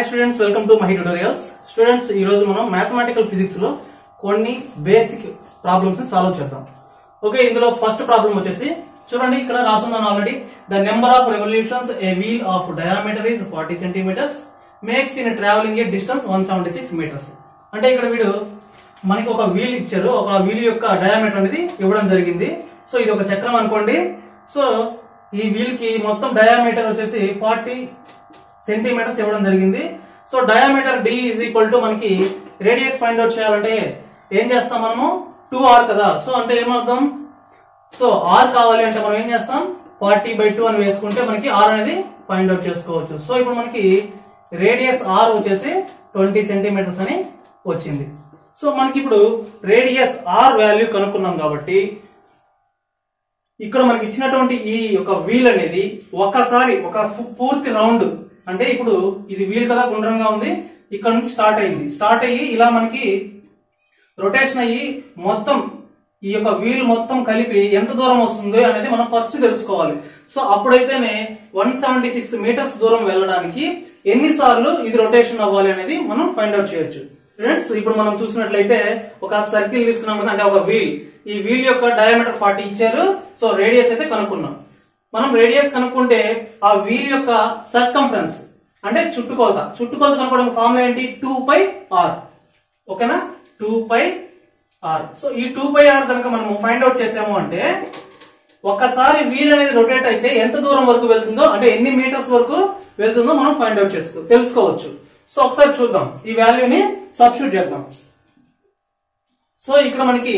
Students welcome to my tutorials students ఈ రోజు మనం మ్యాథమెటికల్ ఫిజిక్స్ లో కొన్ని బేసిక్ ప్రాబ్లమ్స్ ని సాల్వ్ చేద్దాం ఓకే ఇందులో ఫస్ట్ ప్రాబ్లం వచ్చేసి చూడండి ఇక్కడ రాసున్నాను already the number of revolutions a wheel of diameter is forty centimetres makes in travelling a distance one seventy six metres అంటే ఇక్కడ వీడు మనకి ఒక వీల్ ఇచ్చారు ఒక వీల్ యొక్క డయామీటర్ అనేది ఇవ్వడం జరిగింది సో ఇది ఒక చక్రం అనుకోండి సో ఈ వీల్ కి మొత్తం డయామీటర్ వచ్చేసి ఫార్టీ సెంటీమీటర్స్ ఇవ్వడం జరిగింది so diameter d is equal to మనకి రేడియస్ ఫైండ్ అవుట్ చేయాలంటే ఏం చేస్తాం మనము టూ ఆర్ కదా సో అంటే ఏమవుతాం సో ఆర్ కావాలి అంటే మనం ఏం చేస్తాం ఫార్టీ బై టూ అని వేసుకుంటే మనకి ఆర్ అనేది ఫైండ్ అవుట్ చేసుకోవచ్చు సో ఇప్పుడు మనకి రేడియస్ ఆర్ వచ్చేసి ట్వంటీ సెంటీమీటర్స్ అని వచ్చింది సో మనకి ఇప్పుడు రేడియస్ ఆర్ వాల్యూ కనుక్కున్నాం కాబట్టి ఇక్కడ మనకి ఇచ్చినటువంటి ఈ యొక్క వీల్ అనేది ఒక్కసారి ఒక fu- పూర్తి రౌండ్ అంటే ఇప్పుడు ఇది వీల్ కదా గుండ్రంగా ఉంది ఇక్కడ నుంచి స్టార్ట్ అయింది స్టార్ట్ అయ్యి ఇలా మనకి రొటేషన్ అయ్యి మొత్తం ఈ యొక్క వీల్ మొత్తం కలిపి ఎంత దూరం వస్తుంది అనేది మనం ఫస్ట్ తెలుసుకోవాలి సో అప్పుడైతేనే వన్ సెవెంటీ సిక్స్ మీటర్స్ దూరం వెళ్ళడానికి ఎన్నిసార్లు ఇది రొటేషన్ అవ్వాలి అనేది మనం ఫైండ్ అవుట్ చేయొచ్చు ఫ్రెండ్స్ ఇప్పుడు మనం చూసినట్లయితే ఒక సర్కిల్ తీసుకున్నాం కదా అంటే ఒక వీల్ ఈ వీల్ యొక్క డయామీటర్ ఫార్టీ ఇచ్చారు సో రేడియస్ అయితే కనుక్కున్నాం మనం రేడియస్ కనుక్కుంటే ఆ వీల్ యొక్క సర్కంఫరెన్స్ అంటే చుట్టుకొలత చుట్టుకొలత కనుక్కోవడం ఫార్ములా ఏంటి టూ పై ఆర్ ఓకేనా టూ పై ఆర్ సో ఈ టూ పై ఆర్ కనుక మనం ఫైండ్ అవుట్ చేసాము అంటే ఒక్కసారి వీల్ అనేది రొటేట్ అయితే ఎంత దూరం వరకు వెళ్తుందో అంటే ఎన్ని మీటర్స్ వరకు వెళ్తుందో మనం ఫైండ్ అవుట్ చేసుకో తెలుసుకోవచ్చు సో ఒకసారి చూద్దాం ఈ వాల్యూని సబ్స్టిట్యూట్ చేద్దాం సో ఇక్కడ మనకి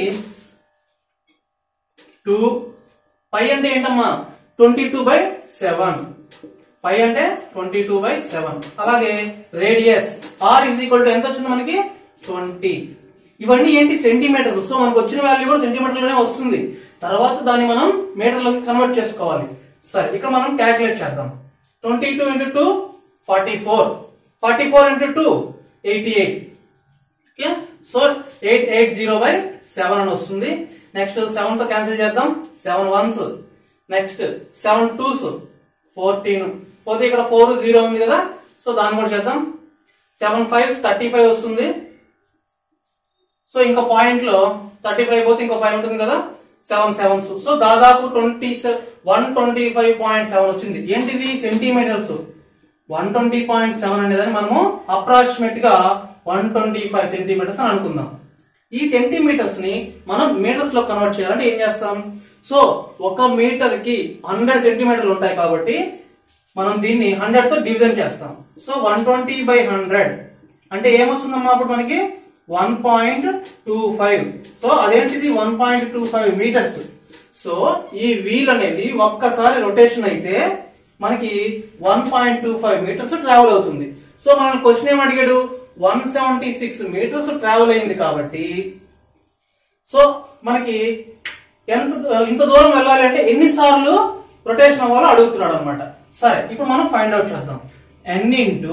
టూ పై అంటే ఏంటమ్మా twenty two by seven pi అంటే ట్వంటీ టూ బై సెవెన్ అలాగే radius r is equal to ఎంత వచ్చింది మనకి ట్వంటీ ఇవన్నీ ఏంటి సెంటీమీటర్స్ సో మనకు వచ్చిన వాల్యూ కూడా సెంటీమీటర్ లోనే వస్తుంది తర్వాత దాన్ని మనం మీటర్లోకి కన్వర్ట్ చేసుకోవాలి సరే ఇక్కడ మనం క్యాలిక్యులేట్ చేద్దాం twenty two into two forty four forty four into two eighty eight okay so eight eight zero by seven అని వస్తుంది నెక్స్ట్ సెవెన్ తో క్యాన్సిల్ చేద్దాం seven ones next seven twos fourteen పోతే ఇక్కడ ఫోర్ జీరో ఉంది కదా so దాన్ని కూడా చేద్దాం సెవెన్ ఫైవ్ థర్టీ ఫైవ్ వస్తుంది సో ఇంకో పాయింట్ లో థర్టీ ఫైవ్ పోతే ఇంకో ఫైవ్ ఉంటుంది కదా సెవెన్ సెవెన్స్ సో దాదాపు twenty one twenty five point seven వచ్చింది ఏంటిది centimetres one twenty point seven అనేది మనము అప్రాక్సిమేట్ గా వన్ ట్వంటీ ఫైవ్ సెంటీమీటర్స్ అని అనుకుందాం ఈ సెంటీమీటర్స్ ని మనం మీటర్స్ లో కన్వర్ట్ చేయాలంటే ఏం చేస్తాం సో ఒక మీటర్ కి హండ్రెడ్ సెంటీమీటర్లు ఉంటాయి కాబట్టి మనం దీన్ని హండ్రెడ్ తో డివిజన్ చేస్తాం so one twenty by hundred అంటే ఏమొస్తుందమ్మా అప్పుడు మనకి one point two five so అదేంటిది one point two five metres so ఈ వీల్ అనేది ఒక్కసారి రొటేషన్ అయితే మనకి one point two five metres travel అవుతుంది సో మన క్వశ్చన్ ఏం అడిగాడు one seventy six metres travel అయింది కాబట్టి సో మనకి ఎంత ఇంత దూరం వెళ్ళాలి అంటే ఎన్నిసార్లు రొటేషన్ అవ్వాలో అడుగుతున్నాడు అనమాట సరే ఇప్పుడు మనం ఫైండ్ అవుట్ చేద్దాం n into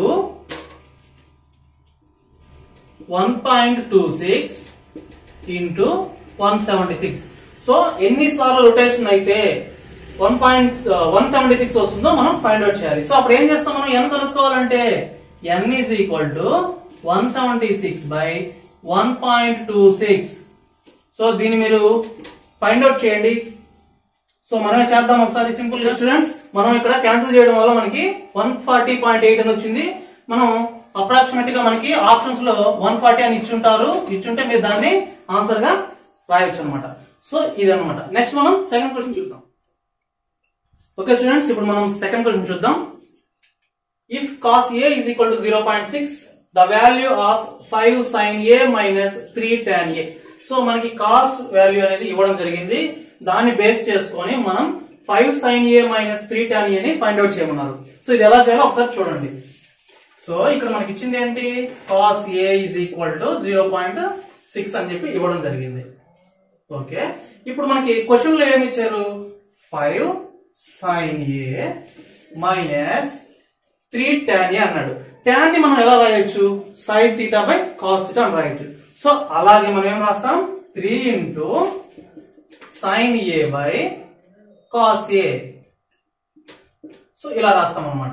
one point two six into one seventy six so ఎన్నిసార్లు రొటేషన్ అయితే one point one seventy six వస్తుందో మనం ఫైండ్ అవుట్ చేయాలి సో అప్పుడు ఏం చేస్తాం మనం ఎన్ కనుక్కోవాలంటే n is equal to one seventy six by one point two six so దీన్ని మీరు ఫైండ్ అవుట్ చేయండి సో మనమే చేద్దాం ఒకసారి సింపుల్ గా స్టూడెంట్స్ మనం ఇక్కడ క్యాన్సిల్ చేయడం వల్ల మనకి వన్ ఫార్టీ పాయింట్ ఎయిట్ అని వచ్చింది మనం అప్రాక్సిమేట్ గా మనకి ఆప్షన్స్ లో వన్ ఫార్టీ అని ఇచ్చుంటారు ఇచ్చుంటే మీరు దాన్ని ఆన్సర్ గా రాయొచ్చు అనమాట సో ఇదన్నమాట నెక్స్ట్ మనం సెకండ్ క్వశ్చన్ చూద్దాం ఓకే స్టూడెంట్స్ ఇప్పుడు మనం సెకండ్ క్వశ్చన్ చూద్దాం if cos a is equal to zero point six the value of five sine a minus three tan a so మనకి కాస్ వాల్యూ అనేది ఇవ్వడం జరిగింది దాన్ని బేస్ చేసుకొని మనం five sine a minus three tan ఏని find out చేయమన్నారు so ఇది ఎలా చేయాలో ఒకసారి చూడండి సో ఇక్కడ మనకి ఇచ్చింది ఏంటి cos a is equal to zero point six అని చెప్పి ఇవ్వడం జరిగింది ఓకే ఇప్పుడు మనకి క్వశ్చన్ లో ఏమి ఇచ్చారు five sine a minus three tan a అన్నాడు టాన్ ని మనం ఎలా రాయొచ్చు sine theta by cos theta అని రాయొచ్చు సో అలాగే మనం ఏం రాస్తాం three into sine a by cos a so ఇలా రాస్తాం అనమాట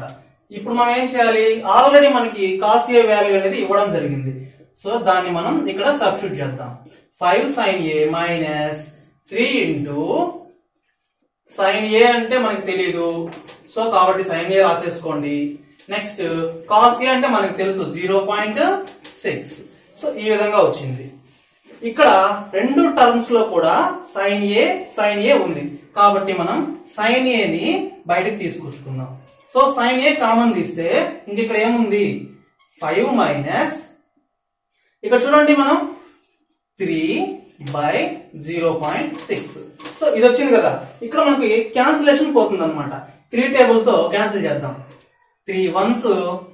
ఇప్పుడు మనం ఏం చేయాలి ఆల్రెడీ మనకి కాస్ ఏ వాల్యూ అనేది ఇవ్వడం జరిగింది సో దాన్ని మనం ఇక్కడ సబ్స్టిట్యూట్ చేద్దాం five sine a minus three into sine a అంటే మనకి తెలియదు సో కాబట్టి సైన్ ఏ రాసేసుకోండి నెక్స్ట్ కాస్ ఏ అంటే మనకి తెలుసు జీరో పాయింట్ సిక్స్ సో ఈ విధంగా వచ్చింది ఇక్కడ రెండు టర్మ్స్ లో కూడా సైన్ ఏ సైన్ ఏ ఉంది కాబట్టి మనం సైన్ ఏని బయటకు తీసుకొచ్చుకుందాం సో సైన్ ఏ కామన్ తీస్తే ఇంక ఇక్కడ ఏముంది ఫైవ్ మైనస్ ఇక్కడ చూడండి మనం three by zero point six so ఇది వచ్చింది కదా ఇక్కడ మనకి క్యాన్సిలేషన్ పోతుంది అనమాట త్రీ టేబుల్ తో క్యాన్సిల్ చేద్దాం three ones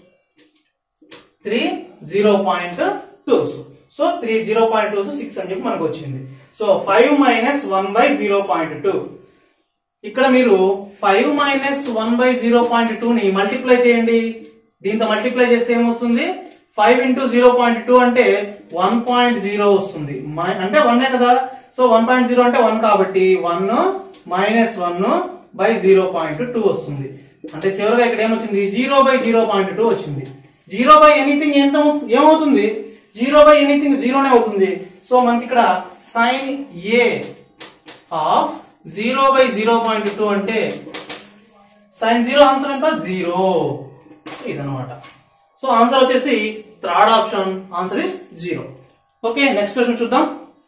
three zero point twos so three zero point twos six అని చెప్పి మనకు వచ్చింది so five minus one by zero point two ఇక్కడ మీరు five minus one by zero point two ని మల్టిప్లై చేయండి దీంతో మల్టిప్లై చేస్తే ఏమొస్తుంది five into zero point two అంటే వన్ పాయింట్ జీరో వస్తుంది మై- అంటే వన్ కదా సో వన్ పాయింట్ జీరో అంటే వన్ కాబట్టి one minus one by zero point two వస్తుంది అంటే చివరిగా ఇక్కడ ఏమొచ్చింది zero by zero point two వచ్చింది జీరో బై ఎనీథింగ్ ఎంత ఏమవుతుంది జీరో బై ఎనీథింగ్ జీరోనే అవుతుంది సో మనకి ఇక్కడ sine a of zero by zero point two అంటే సైన్ జీరో ఆన్సర్ ఎంత జీరో ఇదనమాట సో ఆన్సర్ వచ్చేసి third option answer is zero okay next question చూద్దాం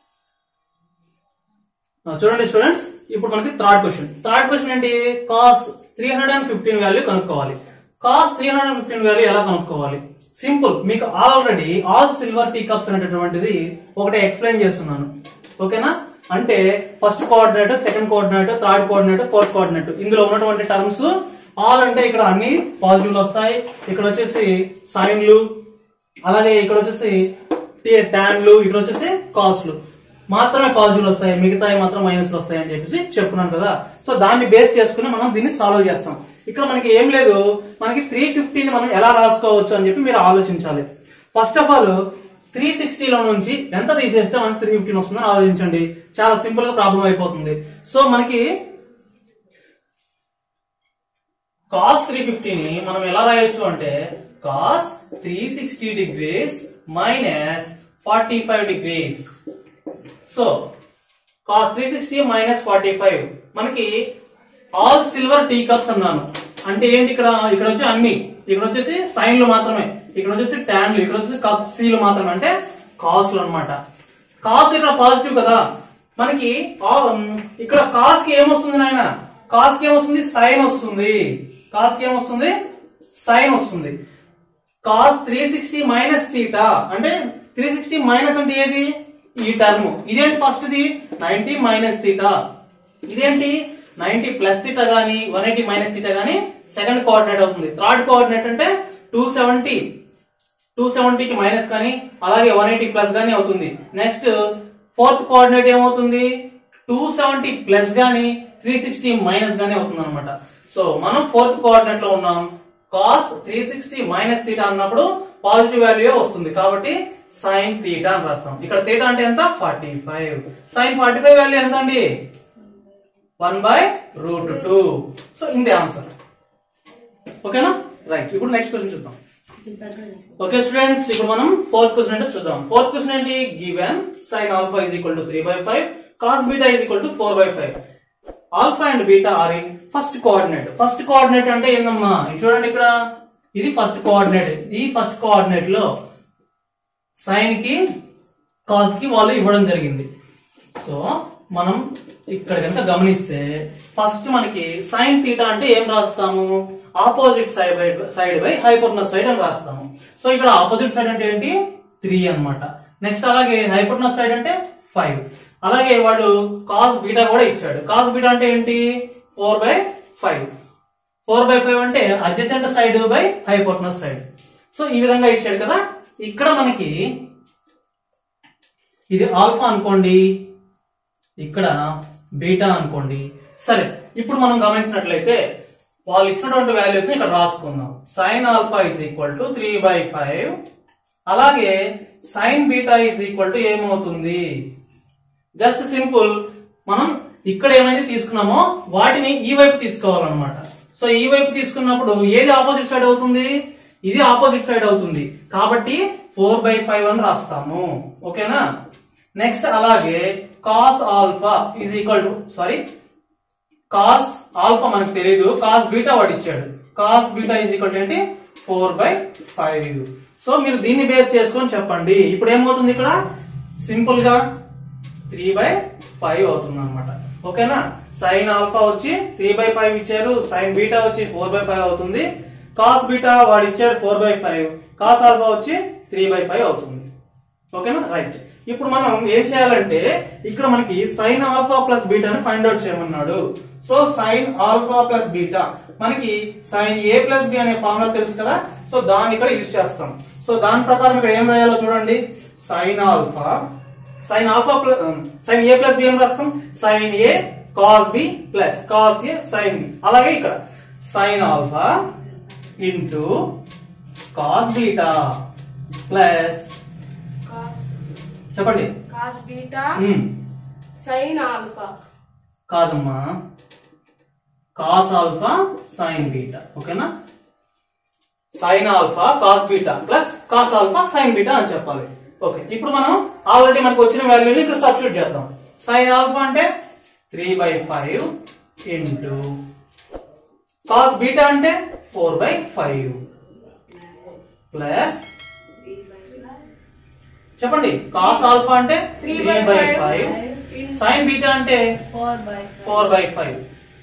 ఆ, చూడండి స్టూడెంట్స్ ఇప్పుడు మనకి థర్డ్ క్వశ్చన్ థర్డ్ క్వశ్చన్ ఏంటి cos three hundred and fifteen value కనుక్కోవాలి cos three hundred and fifteen value ఎలా కనుక్కోవాలి సింపుల్ మీకు already all silver tea cups అనేటటువంటిది ఒకటే ఎక్స్ప్లెయిన్ చేస్తున్నాను ఓకేనా అంటే first coordinate second coordinate third coordinate fourth coordinate ఇందులో ఉన్నటువంటి టర్మ్స్ ఆల్ అంటే ఇక్కడ అన్ని పాజిటివ్లు వస్తాయి ఇక్కడ వచ్చేసి సైన్లు అలాగే ఇక్కడ వచ్చేసి ట్యాన్లు ఇక్కడ వచ్చేసి కాస్ట్లు మాత్రమే పాజిటివ్ వస్తాయి మిగతాయి మాత్రం మైనస్లు వస్తాయి అని చెప్పేసి చెప్పుకున్నాం కదా సో దాన్ని బేస్ చేసుకుని మనం దీన్ని సాల్వ్ చేస్తాం ఇక్కడ మనకి ఏం లేదు మనకి త్రీ ఫిఫ్టీని మనం ఎలా రాసుకోవచ్చు అని చెప్పి మీరు ఆలోచించాలి ఫస్ట్ ఆఫ్ ఆల్ త్రీ సిక్స్టీలో నుంచి ఎంత తీసేస్తే మనకి త్రీ ఫిఫ్టీన్ వస్తుందని ఆలోచించండి చాలా సింపుల్ గా ప్రాబ్లం అయిపోతుంది సో మనకి కాస్ త్రీ ని మనం ఎలా రాయొచ్చు అంటే cos three sixty degrees minus forty five degrees so cos three sixty minus forty five మనకి ఆల్ సిల్వర్ టీ కప్స్ అన్నాను అంటే ఏంటి ఇక్కడ ఇక్కడ వచ్చి అన్ని ఇక్కడ వచ్చేసి సైన్లు మాత్రమే ఇక్కడ వచ్చేసి ట్యాన్లు ఇక్కడ వచ్చేసి కప్ సీలు మాత్రమే అంటే కాస్లు అన్నమాట కాస్ ఇక్కడ పాజిటివ్ కదా మనకి ఆ- ఇక్కడ కాస్ కి ఏమొస్తుంది నాయన కాస్ కి ఏమొస్తుంది సైన్ వస్తుంది కాస్ కి ఏమొస్తుంది సైన్ వస్తుంది cos three sixty minus theta అంటే త్రీ సిక్స్టీ మైనస్ అంటే ఏది ఈ టర్మ్ ఇదేంటి first the ninety minus theta ఇదేంటి నైన్టీ ప్లస్ థీటా గానీ వన్ ఎయిటీ మైనస్ థీటా గానీ సెకండ్ కోఆర్డినేట్ అవుతుంది థర్డ్ కోఆర్డినేట్ అంటే టూ సెవెంటీ టూ సెవెంటీకి మైనస్ కానీ అలాగే వన్ ఎయిటీ ప్లస్ గానీ అవుతుంది నెక్స్ట్ ఫోర్త్ కోఆర్డినేట్ ఏమవుతుంది టూ సెవెంటీ ప్లస్ గానీ త్రీ సిక్స్టీ మైనస్ గానీ అవుతుంది అనమాట సో మనం ఫోర్త్ కోఆర్డినేట్ లో ఉన్నాం cos three sixty minus theta అన్నప్పుడు పాజిటివ్ వాల్యూ వస్తుంది కాబట్టి సైన్ థీటా అని రాస్తాం ఇక్కడ థీటా అంటే ఎంత forty five sine forty five value ఎంత అండి one by root two so ఇందే ఆన్సర్ ఓకేనా రైట్ ఇప్పుడు నెక్స్ట్ క్వశ్చన్ చూద్దాం ఓకే స్టూడెంట్స్ ఇప్పుడు మనం ఫోర్త్ క్వశ్చన్ ఏంటో చూద్దాం ఫోర్త్ క్వశ్చన్ ఏంటి given sine alpha is equal to three by five cos beta is equal to four by five alpha and beta are in first coordinate first coordinate అంటే ఏందమ్మా ఇది చూడండి ఇక్కడ ఇది ఫస్ట్ కోఆర్డినేట్ ఈ ఫస్ట్ కోఆర్డినేట్ లో sine కి cos కి వాళ్ళు ఇవ్వడం జరిగింది సో మనం ఇక్కడ కనుక గమనిస్తే ఫస్ట్ మనకి సైన్ థీటా అంటే ఏం రాస్తాము opposite side by side by hypotenuse side అని రాస్తాము సో ఇక్కడ ఆపోజిట్ సైడ్ అంటే ఏంటి త్రీ అన్నమాట నెక్స్ట్ అలాగే హైపోటనస్ సైడ్ అంటే ఫైవ్ అలాగే వాడు కాస్ బీటా కూడా ఇచ్చాడు కాస్ బీటా అంటే ఏంటి four by five four by five అంటే adjacent side by hypotenuse side so ఈ విధంగా ఇచ్చాడు కదా ఇక్కడ మనకి ఇది ఆల్ఫా అనుకోండి ఇక్కడ బీటా అనుకోండి సరే ఇప్పుడు మనం గమనించినట్లయితే వాళ్ళు ఇచ్చినటువంటి వాల్యూస్ ఇక్కడ రాసుకుందాం sine alpha is equal to three by five అలాగే sine beta is equal to ఏమవుతుంది జస్ట్ సింపుల్ మనం ఇక్కడ ఏమైతే తీసుకున్నామో వాటిని ఈ వైపు తీసుకోవాలన్నమాట సో ఈ వైపు తీసుకున్నప్పుడు ఏది ఆపోజిట్ సైడ్ అవుతుంది ఇది ఆపోజిట్ సైడ్ అవుతుంది కాబట్టి ఫోర్ బై ఫైవ్ అని రాస్తాము ఓకేనా నెక్స్ట్ అలాగే cos alpha is equal to sorry cos alpha మనకు తెలియదు కాస్ బీటా వాడు ఇచ్చాడు cos beta is equal to ఏంటి ఫోర్ బై ఫైవ్ సో మీరు దీన్ని బేస్ చేసుకొని చెప్పండి ఇప్పుడు ఏమవుతుంది ఇక్కడ సింపుల్ గా త్రీ బై ఫైవ్ అవుతుంది అనమాట ఓకేనా సైన్ ఆల్ఫా వచ్చి త్రీ బై ఫైవ్ ఇచ్చారు సైన్ బీటా వచ్చి ఫోర్ బై ఫైవ్ అవుతుంది కాస్ బీటా వాడు ఇచ్చాడు four by five cos alpha వచ్చి త్రీ బై ఫైవ్ అవుతుంది ఓకేనా రైట్ ఇప్పుడు మనం ఏం చేయాలంటే ఇక్కడ మనకి సైన్ ఆల్ఫా ప్లస్ బీటాని ఫైండ్ అవుట్ చేయమన్నాడు so sine alpha plus beta మనకి సైన్ ఏ ప్లస్ బి అనే ఫార్ములా తెలుసు కదా సో దాన్ని ఇక్కడ యూజ్ చేస్తాం సో దాని ప్రకారం ఇక్కడ ఏం రాయాలో చూడండి sine alpha sine alpha plus sine a plus b ఏం రాస్తాం sine a cos b plus cos a sine b అలాగే ఇక్కడ sine alpha into cos beta plus cos చెప్పండి cos beta hmm. Sine alpha కాదమ్మా కాస్ ఆల్ఫా సైన్ బీటా ఓకేనా sine alpha cos beta plus cos alpha sine beta అని చెప్పాలి okay ఇప్పుడు మనం already మనకు వచ్చిన వాల్యూని ఇక్కడ సబ్స్టిట్యూట్ చేద్దాం సైన్ ఆల్ఫా అంటే three by five into cos beta అంటే ఫోర్ బై ఫైవ్ ప్లస్ చెప్పండి కాస్ ఆల్ఫా అంటే three three by by five five sine beta అంటే four by four by five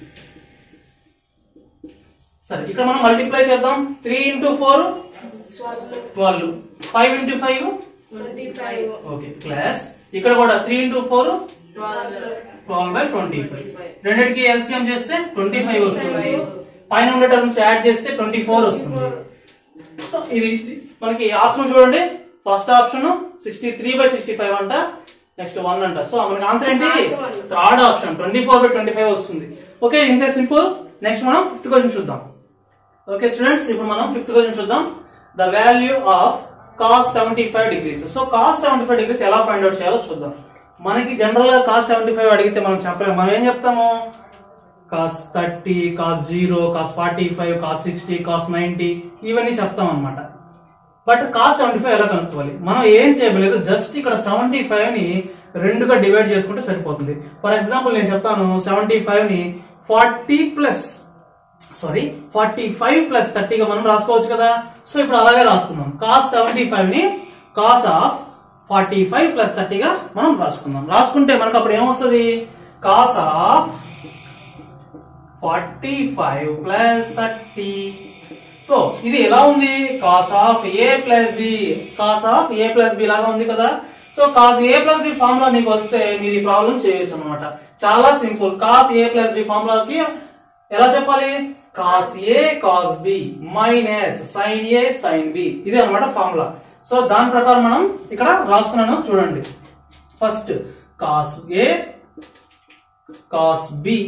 సరే ఇక్కడ మనం మల్టిప్లై చేద్దాం three into four twelve twelve five into five twenty five okay plus ఇక్కడ కూడా three into four twelve twelve by twenty five 25. రెండింటికి LCM చేస్తే twenty five వస్తుంది పైన ఉండే టర్మ్స్ యాడ్ చేస్తే ట్వంటీ ఫోర్ వస్తుంది సో ఇది ఇది మనకి ఆప్షన్ చూడండి first option sixty three by sixty five అంట నెక్స్ట్ వన్ అంట సో మనకి ఆన్సర్ ఏంటి third option twenty four by twenty five వస్తుంది ఓకే ఇంతే సింపుల్ నెక్స్ట్ మనం ఫిఫ్త్ క్వశ్చన్ చూద్దాం ఓకే స్టూడెంట్స్ ఇప్పుడు మనం ఫిఫ్త్ క్వశ్చన్ చూద్దాం the value of cos seventy five degrees so cos seventy five degrees ఎలా ఫైండ్ అవుట్ చేయాలో చూద్దాం మనకి జనరల్ గా కాస్ సెవెంటీ ఫైవ్ అడిగితే మనం చెప్పలేము మనం ఏం చెప్తాము cos thirty cos zero cos forty five cos sixty cos ninety ఇవన్నీ చెప్తాం అనమాట బట్ కాస్ సెవెంటీ ఫైవ్ ఎలా కనుక్కోవాలి మనం ఏం చేయలేదు జస్ట్ ఇక్కడ సెవెంటీ ఫైవ్ ని రెండుగా డివైడ్ చేసుకుంటే సరిపోతుంది ఫర్ ఎగ్జాంపుల్ నేను చెప్తాను సెవెంటీ ఫైవ్ ని forty plus sorry forty five plus థర్టీగా మనం రాసుకోవచ్చు కదా సో ఇప్పుడు అలాగే రాసుకుందాం కాస్ సెవెంటీ ఫైవ్ ని cos of forty five plus థర్టీగా మనం రాసుకుందాం రాసుకుంటే మనకు అప్పుడు ఏమొస్తుంది cos of forty five plus thirty so ఇది ఎలా ఉంది cos of A plus B cos of A plus B లాగా ఉంది కదా so cos A plus B formula మీకు వస్తే మీరు ఈ ప్రాబ్లం చేయొచ్చు అనమాట చాలా simple cos A plus B ఫార్ములాకి ఎలా చెప్పాలి cos A cos B minus sine A sine B ఇది అన్నమాట ఫార్ములా సో దాని ప్రకారం మనం ఇక్కడ రాస్తున్నాను చూడండి first cos A cos B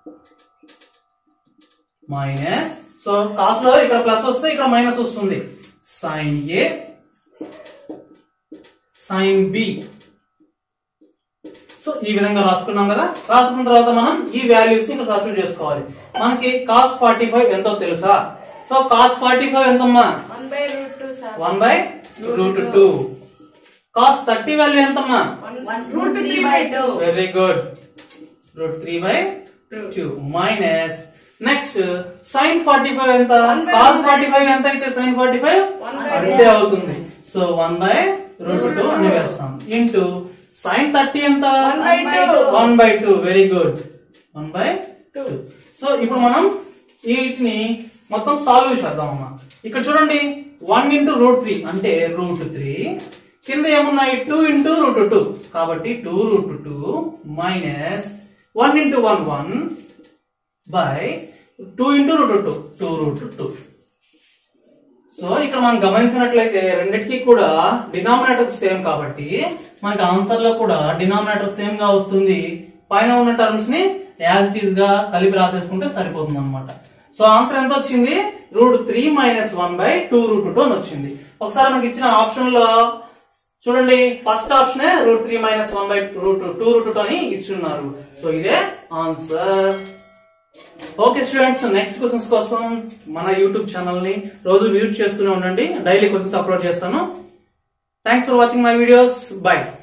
minus so cos లో ఇక్కడ ప్లస్ వస్తే ఇక్కడ మైనస్ వస్తుంది sine A sine B so ఈ విధంగా రాసుకున్నాం కదా రాసుకున్న తర్వాత మనం ఈ వాల్యూస్ ని ఇక్కడ సబ్స్టిట్యూట్ చేసుకోవాలి మనకి కాస్ ఫార్టీ ఫైవ్ ఎంతో తెలుసా సో కాస్ ఫార్టీ ఫైవ్ ఎంతమ్మా one by root two sir one by root two cos thirty value ఎంతమ్మా one root three by two very good root three by Two. Two minus next sine forty five ఎంత One by cos one forty five ఎంత అయితే sine forty five One by అంతే అవుతుంది so one by root two అని వేస్తాం into sine thirty ఎంత one by by two two. One by two very good one by two two so ఇప్పుడు మనం వీటిని మొత్తం సాల్వ్ చేద్దాం అమ్మా ఇక్కడ చూడండి వన్ ఇంటూ రూట్ త్రీ అంటే రూట్ త్రీ కింద ఏమున్నాయి టూ ఇంటూ రూట్ టూ కాబట్టి two root two minus one into one one by two into root two two root two so ఇక్కడ మనం గమనించినట్లయితే రెండిటికి కూడా డినామినేటర్స్ సేమ్ కాబట్టి మనకి ఆన్సర్ లో కూడా డినామినేటర్ సేమ్ గా వస్తుంది పైన ఉన్న టర్మ్స్ ని యాజ్ ఇట్ ఈస్ గా కలిపి రాసేసుకుంటే సరిపోతుంది అనమాట సో ఆన్సర్ ఎంత వచ్చింది root three minus one by two root two అని వచ్చింది ఒకసారి మనకి ఇచ్చిన ఆప్షన్ లో చూడండి first option root three minus one by root two root two అని ఇచ్చున్నారు సో ఇదే answer okay students next questions కోసం మన యూట్యూబ్ ఛానల్ ని రోజు విజిట్ చేస్తూనే ఉండండి డైలీ క్వశ్చన్స్ అప్లోడ్ చేస్తాను thanks for watching my videos by